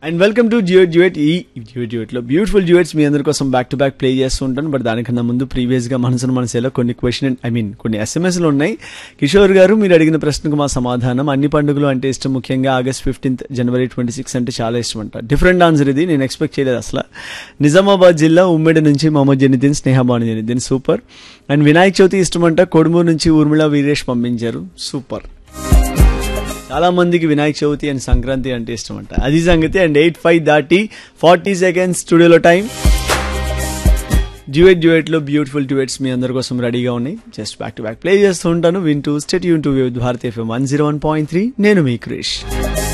and welcome to Jio duet ఈ Jio duet లో beautiful duets మీ అందరి కోసం బ్యాక్ టు బ్యాక్ ప్లే చేస్తూ ఉంటాను బట్ దానికన్నా ముందు ప్రీవియస్ గా మనసును మనసేలో కొన్ని క్వశ్చన్ ఐ మీన్ కొన్ని ఎస్ఎంఎస్లు ఉన్నాయి కిషోర్ గారు మీరు అడిగిన ప్రశ్నకు మా సమాధానం అన్ని పండుగలు అంటే ఇష్టం ముఖ్యంగా ఆగస్ట్ ఫిఫ్టీన్త్ జనవరి ట్వంటీ సిక్స్ అంటే చాలా ఇష్టం అంట డిఫరెంట్ ఆన్సర్ ఇది నేను ఎక్స్పెక్ట్ చేయలేదు అసలు నిజామాబాద్ జిల్లా ఉమ్మడి నుంచి మొహమ్మద్ జనిద్దీన్ స్నేహబాను జనిద్దీన్ సూపర్ అండ్ వినాయక చవితి ఇష్టం అంట కొడుమూరు నుంచి ఊర్మిళ వీరేష్ పంపించారు సూపర్ చాలా మందికి వినాయక చవితి అండ్ సంక్రాంతి అంటే ఇష్టం అంట అది సంగతి అండ్ ఎయిట్ ఫైవ్ దాటి ఫార్టీ సెకండ్స్ స్టూడియోలో టైం డ్యూయట్ డ్యూయట్ లో బ్యూటిఫుల్ డ్యూయట్స్ మీ అందరి కోసం రెడీగా ఉన్నాయి just back to back play చేస్తూ ఉంటాను వింటూ స్టెట్ యూన్ to with Bharat FM one zero one point three నేను మీ క్రిష్